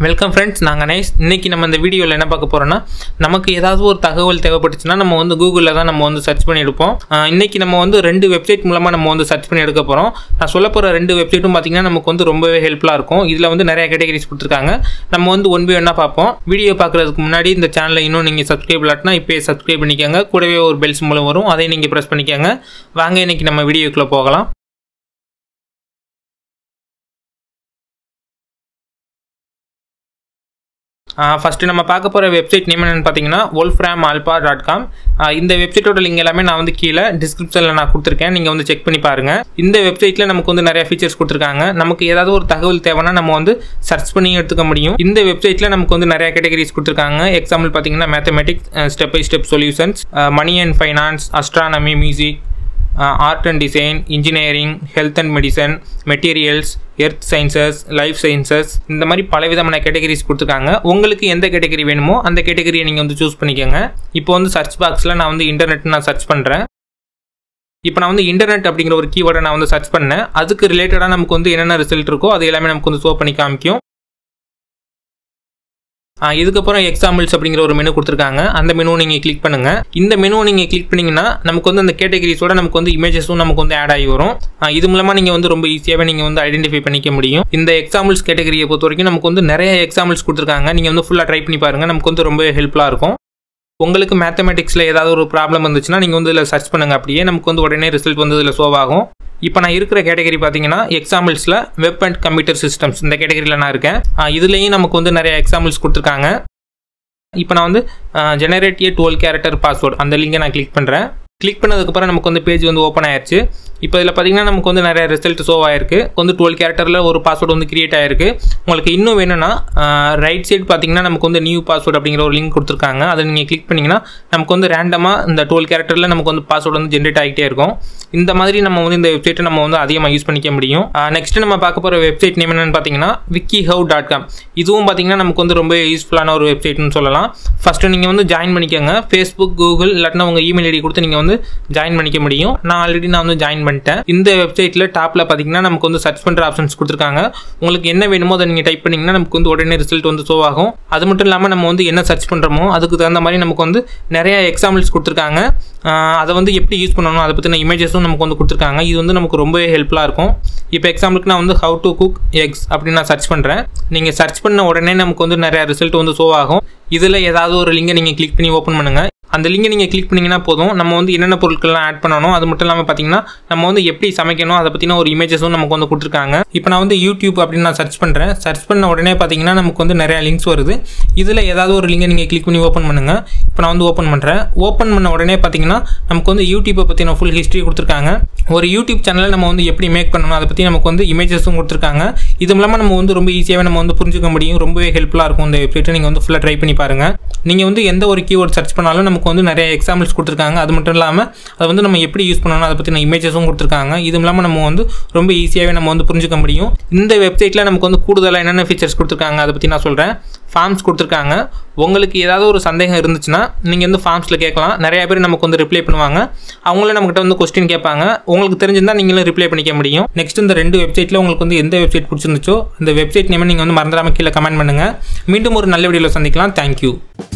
welcome friends நாங்கள் nice இன்னைக்கு நம்ம இந்த வீடியோவில் என்ன பார்க்க போகிறோம்னா நமக்கு ஏதாவது ஒரு தகவல் தேவைப்பட்டுச்சுன்னா நம்ம வந்து கூகுளில் தான் நம்ம வந்து சர்ச் பண்ணி எடுப்போம் ஆஹ் இன்னைக்கு நம்ம வந்து ரெண்டு வெப்சைட் மூலமாக நம்ம வந்து சர்ச் பண்ணி எடுக்க போகிறோம் நான் சொல்ல போகிற ரெண்டு வெப்சைட்டும் பார்த்தீங்கன்னா நமக்கு வந்து ரொம்பவே ஹெல்ப்ஃபுல்லாக இருக்கும் இதில் வந்து நிறைய கேட்டகரிஸ் கொடுத்துருக்காங்க நம்ம வந்து ஒன் பை ஒன்னாக பார்ப்போம் வீடியோ பார்க்குறதுக்கு முன்னாடி இந்த சேனலை இன்னும் நீங்கள் சப்ஸ்கிரைப் இல்லாட்டினா இப்போயே சப்ஸ்கிரைப் பண்ணிக்கோங்க கூடவே ஒரு பெல் சிம்பிளும் வரும் அதையும் நீங்கள் ப்ரெஸ் பண்ணிக்கோங்க வாங்க இன்னைக்கு நம்ம வீடியோக்குள்ளே போகலாம் ஃபஸ்ட்டு நம்ம பார்க்க போகிற வெப்சைட் நேம் என்னென்னு பார்த்தீங்கன்னா wolfram alpha டாட் காம் இந்த வெப்சைட்டோட லிங்க் எல்லாமே நான் வந்து கீழே டிஸ்கிரிப்ஷனில் நான் கொடுத்துருக்கேன் நீங்கள் வந்து செக் பண்ணி பாருங்கள் இந்த வெப்சைட்டில் நமக்கு வந்து நிறைய ஃபீச்சர்ஸ் கொடுத்துருக்காங்க நமக்கு ஏதாவது ஒரு தகவல் தேவைன்னா நம்ம வந்து சர்ச் பண்ணி எடுத்துக்க முடியும் இந்த வெப்சைட்டில் நமக்கு வந்து நிறைய கேட்டகரிஸ் கொடுத்துருக்காங்க எக்ஸாம்பிள் பார்த்தீங்கன்னா mathematics step by step solutions money and finance astronomy music art and design engineering health and medicine materials earth sciences life sciences இந்த மாதிரி பல விதமான கேட்டகரிஸ் கொடுத்துருக்காங்க உங்களுக்கு எந்த கேட்டகரி வேணுமோ அந்த கேட்டகரியை நீங்கள் வந்து சூஸ் பண்ணிக்கோங்க இப்போ வந்து சர்ச் பாக்ஸில் நான் வந்து இன்டர்நெட் நான் சர்ச் பண்ணுறேன் இப்போ நான் வந்து இன்டர்நெட் அப்படிங்கிற ஒரு கீவேர்டை நான் வந்து சர்ச் பண்ணேன் அதுக்கு ரிலேட்டடாக நமக்கு வந்து என்னென்ன ரிசல்ட் இருக்கோ அது எல்லாமே நமக்கு வந்து ஷோ பண்ணி காமிக்கும் இதுக்கப்புறம் எக்ஸாம்பிள்ஸ் அப்படிங்கிற ஒரு மெனு கொடுத்துருக்காங்க அந்த மெனு நீங்கள் கிளிக் பண்ணுங்கள் இந்த மெனு நீங்கள் கிளிக் பண்ணிங்கன்னா நமக்கு வந்து அந்த கேட்டகரிஸோட நமக்கு வந்து இமேஜஸும் நமக்கு வந்து ஆட் ஆகி வரும் இது மூலமாக நீங்கள் வந்து ரொம்ப ஈஸியாகவே நீங்கள் வந்து ஐடென்டிஃபை பண்ணிக்க முடியும் இந்த எக்ஸாம்பிள்ஸ் கேட்டகரியை பொறுத்த வரைக்கும் நமக்கு வந்து நிறைய எக்ஸாம்பிள்ஸ் கொடுத்துருக்காங்க நீங்கள் வந்து ஃபுல்லாக ட்ரை பண்ணி பாருங்கள் நமக்கு வந்து ரொம்ப ஹெல்ப்ஃபுல்லாக இருக்கும் உங்களுக்கு மேத்தமெட்டிக்ஸில் ஏதாவது ஒரு ப்ராப்ளம் வந்துச்சுன்னா நீங்கள் வந்து இதில் சர்ச் பண்ணுங்கள் அப்படியே நமக்கு வந்து உடனே ரிசல்ட் வந்து இதில் ஷோவ் ஆகும் இப்போ நான் இருக்கிற கேட்டகரி பார்த்தீங்கன்னா எக்ஸாம்பிள்ஸில் வெப் அண்ட் கம்ப்யூட்டர் சிஸ்டம்ஸ் இந்த கேட்டகரியில் நான் இருக்கேன் இதுலேயும் நமக்கு வந்து நிறைய எக்ஸாம்பிள்ஸ் கொடுத்துருக்காங்க இப்போ நான் வந்து generate a twelve character password அந்த லிங்கை நான் கிளிக் பண்ணுறேன் கிளிக் பண்ணதுக்கப்புறம் நமக்கு வந்து பேஜ் வந்து ஓப்பன் ஆயிடுச்சு இப்போ இதில் பார்த்தீங்கன்னா நமக்கு வந்து நிறைய ரிசல்ட் ஷோ ஆயிருக்கு வந்து டுவெல் கேரக்டரில் ஒரு பாஸ்வேர்டு வந்து கிரியேட் ஆயிருக்கு உங்களுக்கு இன்னும் வேணும்னா ரைட் சைடு பார்த்தீங்கன்னா நமக்கு வந்து நியூ பாஸ்வேர்டு அப்படிங்கிற ஒரு லிங்க் கொடுத்துருக்காங்க அதை நீங்கள் கிளிக் பண்ணிங்கன்னா நமக்கு வந்து ரேண்டமாக இந்த டுவெல் கேரக்டரில் நமக்கு வந்து பாஸ்வேர்டு வந்து ஜென்ரேட் ஆகிட்டே இருக்கும் இந்த மாதிரி நம்ம வந்து இந்த வெப்சைட்டை நம்ம வந்து அதிகமாக யூஸ் பண்ணிக்க முடியும் நெக்ஸ்ட் நம்ம பார்க்க போகிற வெப்சைட் நேம் என்னென்னு பார்த்தீங்கன்னா விக்கி ஹவ் டாட் காம் இதுவும் பார்த்தீங்கன்னா நமக்கு வந்து ரொம்ப யூஸ்ஃபுல்லான ஒரு வெப்சைட்னு சொல்லலாம் ஃபஸ்ட்டு நீங்கள் வந்து ஜாயின் பண்ணிக்கோங்க ஃபேஸ்புக் கூகுள் இல்லாட்டினா உங்கள் இமெயில் ஐடி கொடுத்து நீங்கள் வந்து ஜாயின் பண்ணிக்க முடியும் நான் ஆல்ரெடி நான் வந்து ஜாயின் பண்ணிட்டேன் இந்த வெப்சைட்டில் டாப்பில் பார்த்தீங்கன்னா நமக்கு வந்து சர்ச் பண்ணுற ஆப்ஷன்ஸ் கொடுத்துருக்காங்க உங்களுக்கு என்ன வேணுமோ அதை நீங்கள் டைப் பண்ணிங்கன்னா நமக்கு வந்து உடனே ரிசல்ட் வந்து ஷோ ஆகும் அது மட்டும் இல்லாமல் நம்ம வந்து என்ன சர்ச் பண்ணுறோமோ அதுக்கு தகுந்த மாதிரி நமக்கு வந்து நிறைய எக்ஸாம்பிள்ஸ் கொடுத்துருக்காங்க அதை வந்து எப்படி யூஸ் பண்ணணும் அதை பற்றின இமேஜஸும் நமக்கு வந்து கொடுத்துருக்காங்க இது வந்து நமக்கு ரொம்பவே ஹெல்ப்ஃபுல்லாக இருக்கும் இப்போ எக்ஸாம்பிளுக்கு நான் வந்து ஹவு டு குக் எக்ஸ் அப்படின்னு நான் சர்ச் பண்ணுறேன் நீங்கள் சர்ச் பண்ண உடனே நமக்கு வந்து நிறைய ரிசல்ட் வந்து ஷோ ஆகும் இதில் ஏதாவது ஒரு லிங்கை நீங்கள் கிளிக் பண்ணி ஓப்பன் பண்ணுங்கள் அந்த லிங்கை நீங்கள் கிளிக் பண்ணிங்கன்னா போதும் நம்ம வந்து என்னென்ன பொருட்கள்லாம் ஆட் பண்ணணும் அது மட்டும் இல்லாமல் பார்த்தீங்கன்னா நம்ம வந்து எப்படி சமைக்கணும் அதை பற்றின ஒரு இமேஜஸும் நமக்கு வந்து கொடுத்துருக்காங்க இப்போ நான் வந்து யூடியூப் அப்படின்னு நான் சர்ச் பண்ணுறேன் சர்ச் பண்ண உடனே பார்த்தீங்கன்னா நமக்கு வந்து நிறைய லிங்க்ஸ் வருது இதில் ஏதாவது ஒரு லிங்கை நீங்கள் கிளிக் பண்ணி ஓப்பன் பண்ணுங்கள் இப்போ நான் வந்து ஓப்பன் பண்ணுறேன் ஓப்பன் பண்ண உடனே பார்த்தீங்கன்னா நமக்கு வந்து யூடியூப்பை பற்றின ஃபுல் ஹிஸ்ட்ரி கொடுத்துருக்காங்க ஒரு யூடியூப் சேனலை நம்ம வந்து எப்படி மேக் பண்ணணும் அதை பற்றி நமக்கு வந்து இமேஜஸும் கொடுத்துருக்காங்க இது மூலமாக நம்ம வந்து ரொம்ப ஈஸியாகவே நம்ம வந்து புரிஞ்சுக்க முடியும் ரொம்பவே ஹெல்ப்ஃபுல்லாக இருக்கும் இந்த வெப்சைட்டை நீங்கள் வந்து ஃபுல்லாக ட்ரை பண்ணி பாருங்கள் நீங்கள் வந்து எந்த ஒரு கீவேர்ட் சர்ச் பண்ணாலும் நமக்கு வந்து நிறைய எக்ஸாம்பிள்ஸ் கொடுத்துருக்காங்க அது மட்டும் இல்லாமல் அதை வந்து நம்ம எப்படி யூஸ் பண்ணணும் அதை பற்றின இமேஜஸும் கொடுத்துருக்காங்க இது இல்லாமல் நம்ம வந்து ரொம்ப ஈஸியாகவே நம்ம வந்து புரிஞ்சுக்க முடியும் இந்த வெப்சைட்டில் நமக்கு வந்து கூடுதலாக என்னென்ன ஃபீச்சர்ஸ் கொடுத்துருக்காங்க அதை பற்றி நான் சொல்கிறேன் ஃபார்ம்ஸ் கொடுத்துருக்காங்க உங்களுக்கு ஏதாவது ஒரு சந்தேகம் இருந்துச்சுன்னா நீங்கள் வந்து ஃபார்ம்ஸில் கேட்கலாம் நிறைய பேர் நமக்கு வந்து ரிப்ளை பண்ணுவாங்க அவங்களே நம்மகிட்ட வந்து கொஸ்டின் கேட்பாங்க உங்களுக்கு தெரிஞ்சிருந்தால் நீங்களும் ரிப்ளை பண்ணிக்க முடியும் நெக்ஸ்ட் இந்த ரெண்டு வெப்சைட்டில் உங்களுக்கு வந்து எந்த வெப்சைட் பிடிச்சிருந்துச்சோ அந்த வெப்சைட் நேமை நீங்கள் வந்து மறந்துடாமல் கீழே கமெண்ட் பண்ணுங்கள் மீண்டும் ஒரு நல்ல வீடியோவில் சந்திக்கலாம் தேங்க்யூ